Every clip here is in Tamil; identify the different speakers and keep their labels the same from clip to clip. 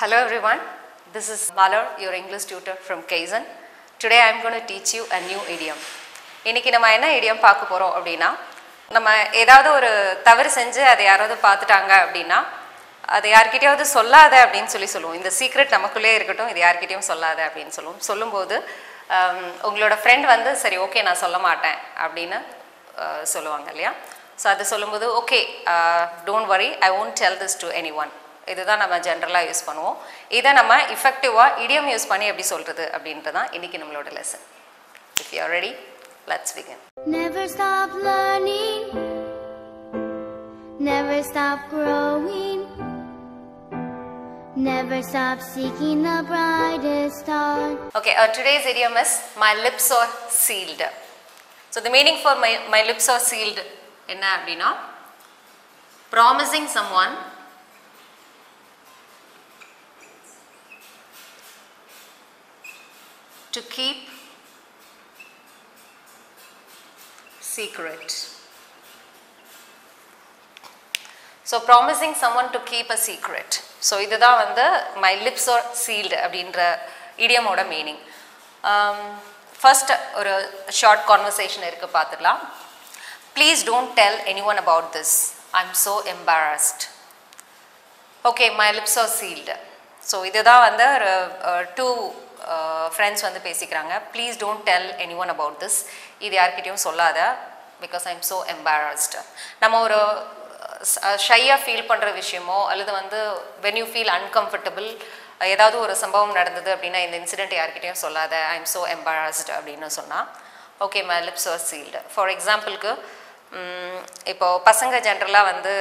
Speaker 1: Hello everyone, this is Malar, your English tutor from Kaizen. Today I am going to teach you a new idiom. இன்னைக்கு நம்ம என்ன idiom பார்க்க போகிறோம் அப்படின்னா நம்ம ஏதாவது ஒரு தவறு செஞ்சு அதை யாராவது பார்த்துட்டாங்க அப்படின்னா அதை யார்கிட்டயாவது சொல்லாத அப்படின்னு சொல்லி சொல்லுவோம் இந்த சீக்ரெட் நமக்குள்ளே இருக்கட்டும் இது யார்கிட்டயும் சொல்லாத அப்படின்னு சொல்லுவோம் சொல்லும்போது ஆம், உங்களோட ஃப்ரெண்ட் வந்து சரி ஓகே நான் சொல்ல மாட்டேன் அப்படின்னு அஹ், சொல்லுவாங்க இல்லையா ஸோ அது சொல்லும்போது okay don't worry I won't tell this to anyone இதுதான் நம்ம ஜென்ரலாக யூஸ் பண்ணுவோம் இதை நம்ம இஃபெக்டிவாக இடியம் யூஸ் பண்ணி எப்படி சொல்கிறது அப்படின்றது தான் இன்றைக்கி நம்மளோட lesson if you ready let's begin
Speaker 2: Never stop learning. Never stop growing. Never stop seeking the brightest star.
Speaker 1: Okay, uh, today's idiom is my lips are sealed. So the meaning for my, my lips are sealed என்ன அப்படின்னா promising someone to keep secret. So promising someone to keep a secret so இதுதான் வந்து மை லிப்ஸ் ஆர் சீல்டு அப்படின்ற இடியமோட மீனிங் ஃபர்ஸ்ட் ஒரு ஷார்ட் கான்வர்சேஷன் இருக்கு பார்த்துடலாம் please don't tell anyone about this I am so embarrassed okay my lips are sealed so இதுதான் வந்து ஒரு டூ ஃப்ரெண்ட்ஸ் வந்து பேசிக்கிறாங்க please don't tell anyone about this இது யார்கிட்டயும் சொல்லாத because I am so embarrassed நம்ம ஒரு ஷையாக ஃபீல் பண்ணுற விஷயமோ அல்லது வந்து வென் யூ ஃபீல் அன்கம்ஃபர்டபுள் ஏதாவது ஒரு சம்பவம் நடந்தது அப்படின்னா இந்த இன்சிடென்ட் யார்கிட்டயும் சொல்லாத ஐ எம் ஸோ எம்பாரஸ்டு அப்படின்னு சொன்னால் okay my lips are sealed for எக்ஸாம்பிளுக்கு இப்போ பசங்க ஜென்ரலாக வந்து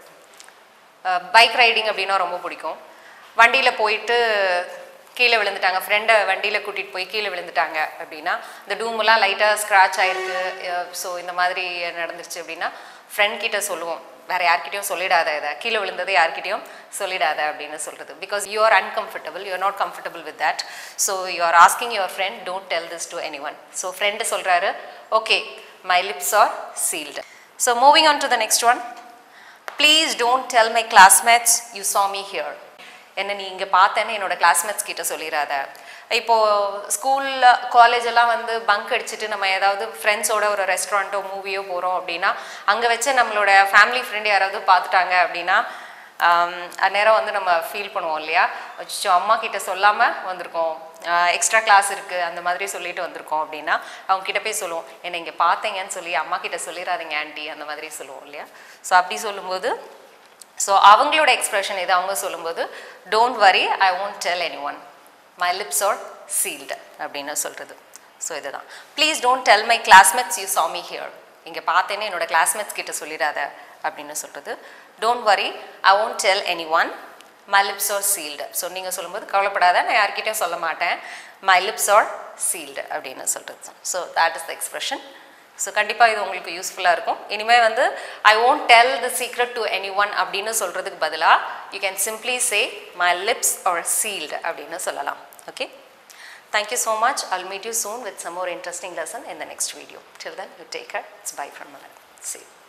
Speaker 1: பைக் ரைடிங் அப்படின்னா ரொம்ப பிடிக்கும் வண்டியில் போயிட்டு கீழே விழுந்துட்டாங்க ஃப்ரெண்டை வண்டியில் கூட்டிகிட்டு போய் கீழே விழுந்துட்டாங்க அப்படின்னா இந்த டூமெல்லாம் லைட்டாக ஸ்க்ராட்ச் ஆயிருக்கு ஸோ இந்த மாதிரி நடந்துருச்சு அப்படின்னா ஃப்ரெண்ட் கிட்ட சொல்லுவோம் வேற யார்கிட்டயும் சொல்லிடாத இதை கீழே விழுந்தது யார்கிட்டயும் சொல்லிடாத அப்படின்னு சொல்கிறது because you are uncomfortable you are not comfortable with that so you are asking your friend don't tell this to anyone so friend சொல்கிறாரு okay my lips are sealed so moving on to the next one please don't tell my classmates you saw me here என்ன நீ இங்கே பார்த்தேன்னு என்னோட கிளாஸ்மேட்ஸ் கிட்ட சொல்லிடாத இப்போது ஸ்கூலில் காலேஜ் எல்லாம் வந்து பங்க் அடிச்சுட்டு நம்ம ஏதாவது ஃப்ரெண்ட்ஸோட ஒரு ரெஸ்டாரண்ட்டோ மூவியோ போகிறோம் அப்படின்னா அங்கே வச்சு நம்மளோட ஃபேமிலி ஃப்ரெண்ட் யாராவது பார்த்துட்டாங்க அப்படின்னா ஆம், அந்நேரம் வந்து நம்ம ஃபீல் பண்ணுவோம் இல்லையா அச்சோ அம்மா கிட்ட சொல்லாமல் வந்திருக்கோம் எக்ஸ்ட்ரா கிளாஸ் இருக்குது அந்த மாதிரி சொல்லிட்டு வந்திருக்கோம் அப்படின்னா அவங்க கிட்ட போய் சொல்லுவோம் என்னை இங்கே பார்த்தீங்கன்னு சொல்லி அம்மா கிட்ட சொல்லிடாதீங்க ஆன்ட்டி அந்த மாதிரி சொல்லுவோம் இல்லையா ஸோ அப்படி சொல்லும்போது ஸோ அவங்களோட எக்ஸ்பிரஷன் இது அவங்க சொல்லும்போது don't worry I won't tell anyone my lips are sealed அப்படின்னு சொல்கிறது ஸோ இதுதான் please don't tell my classmates you saw me here இங்கே பார்த்தேன்னு என்னோட கிளாஸ்மேட்ஸ் கிட்ட சொல்லிடாத அப்படின்னு சொல்கிறது don't worry I won't tell anyone my lips are sealed so நீங்கள் சொல்லும்போது கவலைப்படாத நான் யார்கிட்டயும் சொல்ல மாட்டேன் மை லிப்ஸ் ஆர் சீல்டு அப்படின்னு சொல்கிறது so that is the expression so கண்டிப்பாக இது உங்களுக்கு யூஸ்ஃபுல்லாக இருக்கும் இனிமேல் வந்து I won't tell the secret to anyone அப்படின்னு சொல்கிறதுக்கு பதிலாக you can simply say my lips are sealed அப்படின்னு சொல்லலாம் okay thank you so much I'll meet you soon with some more interesting lesson in the next video. Till then, you take care. It's bye from Malay. See you.